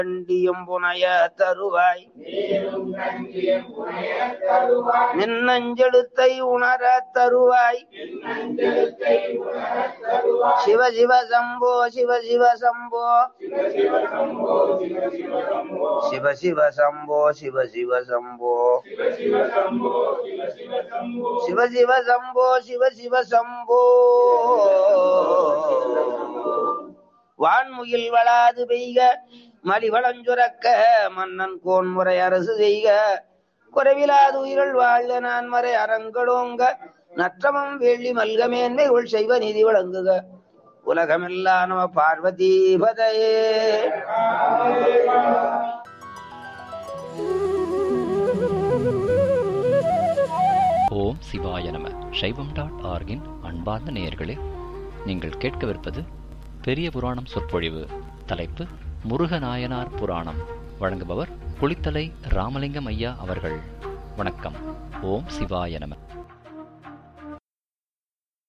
கண்டியும் புனைய தருவாய் மின்னஞ்செழுத்தை உணர தருவாய் சிவ சிவ சம்போ சிவ சிவ சம்போ சிவ சிவ சம்போ சிவ சிவ சம்போ சிவ சிவ சம்போ சிவ சிவ சம்போ வான்முகில் வளாது பெய்க மலிவளஞ்சுரக்க மன்னன் கோன்முறை அரசு செய்க குறைவிலாது உயிர்கள் வாழ்க நான் மறை அறங்களோங்க நற்றமம் வெள்ளி மல்கமேன்மை உள் செய்வ நிதி வழங்குக உலகமெல்லாம் நம பார்வதி பதையே ஓம் சிவாய நம சைவம் டாட் ஆர்கின் அன்பார்ந்த நேயர்களே நீங்கள் கேட்கவிருப்பது பெரிய புராணம் சொற்பொழிவு தலைப்பு முருகநாயனார் புராணம் வழங்குபவர் குளித்தலை ராமலிங்கம் ஐயா அவர்கள் வணக்கம் ஓம் சிவாய நம